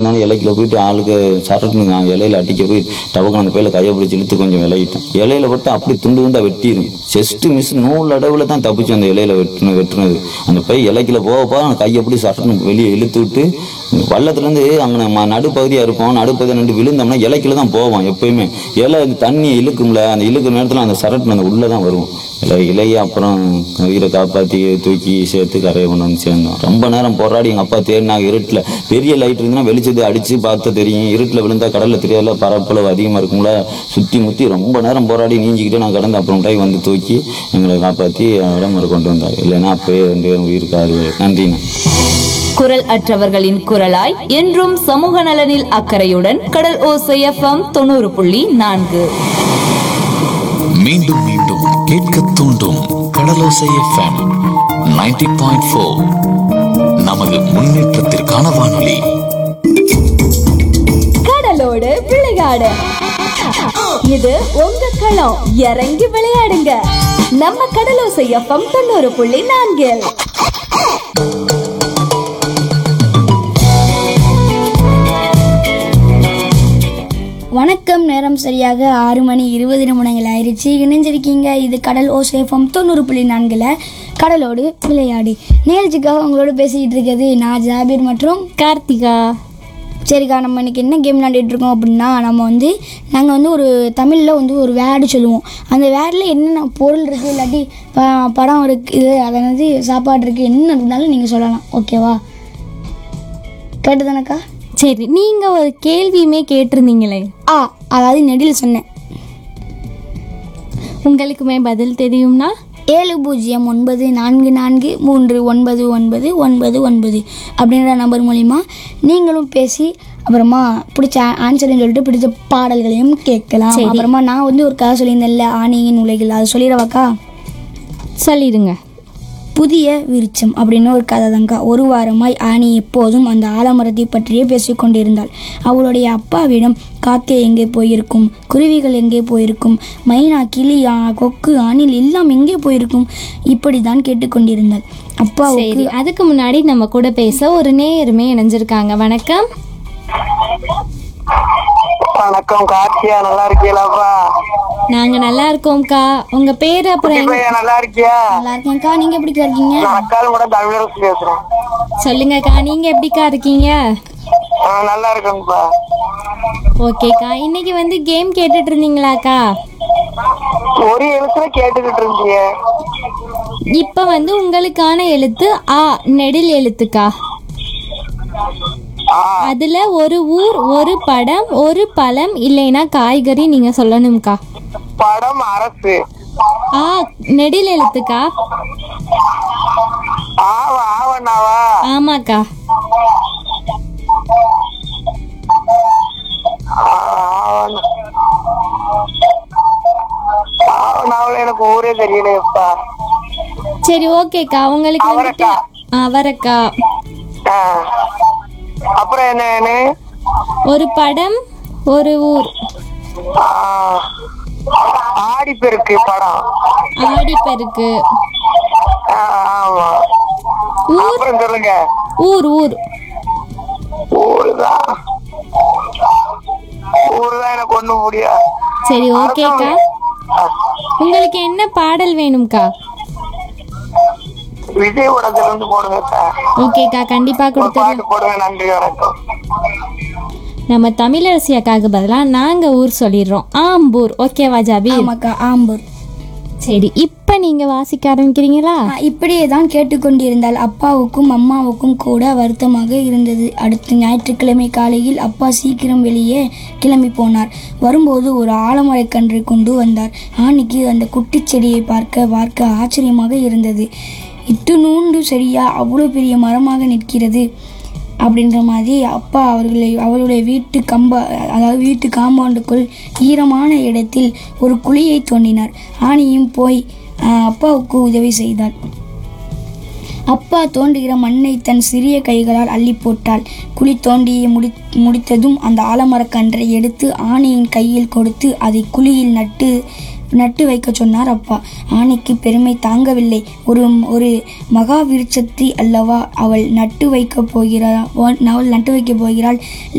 இருந்தாலும் இலைக்குள்ள போயிட்டு ஆளுக்கு சரட்டுங்க இலையில அடிக்க போய் டபக்கு அந்த பையில கையை பிடிச்சி இழுத்து கொஞ்சம் விளையிட்டேன் இலையில பட்டு அப்படி துண்டு துண்டா வெட்டிடும் செஸ்ட் மிஸ் நூல் அடவுல தான் தப்பிச்சு அந்த இலையில வெட்டின வெட்டுனது அந்த பை இலைக்குள்ள போக போக அந்த கையை அப்படி சரட்டுன்னு வெளியே இழுத்து விட்டு வள்ளத்துல இருந்து அங்க நம்ம நடுப்பகுதியா இருப்போம் நடுப்பகுதியா நின்று விழுந்தோம்னா இலைக்குள்ள தான் போவோம் எப்பயுமே இலை இந்த தண்ணி இழுக்கும்ல அந்த இழுக்கிற நேரத்துல அந்த சரட்டு அந்த உள்ள தான் வரும் இலை இலையை அப்புறம் உயிரை காப்பாத்தி தூக்கி சேர்த்து கரையை கொண்டு வந்து சேர்ந்தோம் ரொம்ப நேரம் போராடி எங்க அப்பா தேடினாங்க இருட்டுல பெரிய லைட் இருந்தா வெளிச்சத்தை அடிச்சு பார்த்தா தெரியும் இருட்டுல விழுந்தா கடல்ல தெரியாதுல பரப்பளவு அதிகமா இருக்கும்ல சுத்தி முத்தி ரொம்ப நேரம் போராடி நீஞ்சிக்கிட்டு நான் கடந்து அப்புறம் டைம் வந்து தூக்கி எங்களை காப்பாத்தி இடம் கொண்டு வந்தார் இல்லைன்னா அப்பயே ரெண்டு பேரும் உயிருக்காரு நன்றிண்ணா குரல் அற்றவர்களின் குரலாய் என்றும் சமூக நலனில் அக்கறையுடன் கடல் ஓசை எஃப்எம் தொண்ணூறு புள்ளி நான்கு மீண்டும் மீண்டும் கேட்க தூண்டும் கடலோசை எஃப்எம் 90.4 பாயிண்ட் ஃபோர் நமது முன்னேற்றத்திற்கான வானொலி கடலோடு விளையாடு இது உங்க களம் இறங்கி விளையாடுங்க நம்ம கடலோசை எஃப்எம் தொண்ணூறு புள்ளி நான்கில் வணக்கம் நேரம் சரியாக ஆறு மணி இருபது நிமிடங்கள் ஆயிடுச்சு இணைஞ்சிருக்கீங்க இது கடல் ஓசேஃபம் தொண்ணூறு புள்ளி நான்கில் கடலோடு விளையாடி நிகழ்ச்சிக்காக உங்களோட பேசிக்கிட்டு இருக்கிறது நான் ஜாபீர் மற்றும் கார்த்திகா சரிக்கா நம்ம இன்னைக்கு என்ன கேம் விளையாடிட்டு இருக்கோம் அப்படின்னா நம்ம வந்து நாங்கள் வந்து ஒரு தமிழில் வந்து ஒரு வேர்டு சொல்லுவோம் அந்த வேர்டில் என்னென்ன பொருள் இருக்குது இல்லாட்டி ப- படம் இருக்குது அதை வந்து சாப்பாடு இருக்குது என்ன இருந்தாலும் நீங்கள் சொல்லலாம் ஓகேவா கேட்டுதானக்கா சரி நீங்க ஒரு கேள்வியுமே கேட்டிருந்தீங்களே ஆ அதாவது நெடில் சொன்னேன் உங்களுக்குமே பதில் தெரியும்னா ஏழு பூஜ்ஜியம் ஒன்பது நான்கு நான்கு மூன்று ஒன்பது ஒன்பது ஒன்பது ஒன்பது அப்படின்ற நம்பர் மூலிமா நீங்களும் பேசி அப்புறமா பிடிச்ச ஆன்சர்னு சொல்லிட்டு பிடிச்ச பாடல்களையும் கேட்கலாம் சரி. அப்புறமா நான் வந்து ஒரு கதை சொல்லியிருந்தேன்ல ஆணியின் உலகில் அது சொல்லிடவாக்கா சொல்லிடுங்க புதிய விருட்சம் அப்படின்னு ஒரு கதை தாங்க்கா ஒரு வாரமாய் ஆணி எப்போதும் அந்த ஆலமரத்தை பற்றியே பேசிக்கொண்டிருந்தாள் அவளுடைய அப்பாவிடம் காக்கை எங்கே போயிருக்கும் குருவிகள் எங்கே போயிருக்கும் மைனா கிளி ஆ, கொக்கு ஆணில் எல்லாம் எங்கே போயிருக்கும் இப்படி தான் கேட்டுக்கொண்டிருந்தாள் அப்பாவுக்கு சரி அதுக்கு முன்னாடி நம்ம கூட பேச ஒரு நேயருமே இணைஞ்சிருக்காங்க வணக்கம் வணக்கம் கார்த்தியா நல்லா இருக்கீங்களாப்பா நாங்க நல்லா இருக்கோம்க்கா உங்க பேரு அப்புறம் எங்க- பையன் நல்லா இருக்கியா நல்லா இருக்கேன்க்கா நீங்க எப்படி இருக்கீங்க நான் அக்காலும் கூட தமிழரசு பேசுறேன் சொல்லுங்கக்கா நீங்க எப்படிக்கா இருக்கீங்க ஆ, நல்லா இருக்கேன்ப்பா ஓகேக்கா இன்னைக்கு வந்து கேம் கேட்டுட்டு இருந்தீங்களாக்கா ஒரு எழுத்துல கேட்டுக்கிட்டு இருந்தீங்க இப்ப வந்து உங்களுக்கான எழுத்து ஆ நெடில் எழுத்துக்கா ஆ அதுல ஒரு ஊர் ஒரு படம் ஒரு பழம் இல்லைன்னா காய்கறி நீங்க சொல்லணும்க்கா படம் அரசு ஆ நெடில் எழுத்துக்கா ஆவா ஆவண்ணாவா ஆமாக்கா ஆவண்ணா ஆவண்ணாவில் எனக்கு ஊரே தெரியலையப்பா சரி ஓகேக்கா உங்களுக்கு வந்துட்டு அவரக்கா ஆ. அப்புறம் என்ன என்ன ஒரு படம் ஒரு ஊர் ஆ. ஆடிப்பெருக்கு படம் ஆடிப்பெருக்கு ஆ, ஆமா ஊர் அப்புறம் சொல்லுங்க ஊர் ஊர் ஊருதான் ஊருதான் எனக்கு ஒண்ணும் முடியாது சரி ஓகேக்கா உங்களுக்கு என்ன பாடல் வேணும்க்கா விஜய் படத்துல இருந்து போடுங்க சார் ஓகேக்கா கண்டிப்பா ஒரு கொடுத்துருவோம் பாட்டு போடுங்க நன்றி வணக்கம் நம்ம தமிழரசி அக்காவுக்கு பதிலாக நாங்க ஊர் சொல்லிடுறோம் ஆம்பூர் ஓகேவா ஜாபி ஆமாக்கா ஆம்பூர் சரி இப்போ நீங்க வாசிக்க ஆரம்பிக்கிறீங்களா ஆ, இப்படியே தான் கேட்டுக்கொண்டிருந்தாள் அப்பாவுக்கும் அம்மாவுக்கும் கூட வருத்தமாக இருந்தது அடுத்த ஞாயிற்றுக்கிழமை காலையில் அப்பா சீக்கிரம் வெளியே கிளம்பி போனார் வரும்போது ஒரு ஆலமரக்கன்றை கொண்டு வந்தார் ஆணிக்கு அந்த குட்டிச் செடியை பார்க்க பார்க்க ஆச்சரியமாக இருந்தது இட்டு நூண்டு செடியா அவ்வளோ பெரிய மரமாக நிற்கிறது அப்படின்ற மாதிரி அப்பா அவர்களை அவருடைய வீட்டு கம்ப அதாவது வீட்டு காம்பவுண்டுக்குள் ஈரமான இடத்தில் ஒரு குழியை தோண்டினார் ஆணியும் போய் ஆஹ், அப்பாவுக்கு உதவி செய்தாள் அப்பா தோண்டுகிற மண்ணை தன் சிறிய கைகளால் அள்ளி போட்டாள் குழி தோண்டியை முடி முடித்ததும் அந்த ஆலமரக்கன்றை எடுத்து ஆணியின் கையில் கொடுத்து அதை குழியில் நட்டு நட்டு வைக்க சொன்னார் அப்பா ஆணிக்கு பெருமை தாங்கவில்லை ஒரு ஒரு மகா விருட்சத்தை அல்லவா அவள் நட்டு வைக்க போகிறாள் அவள் நட்டு வைக்க போகிறாள்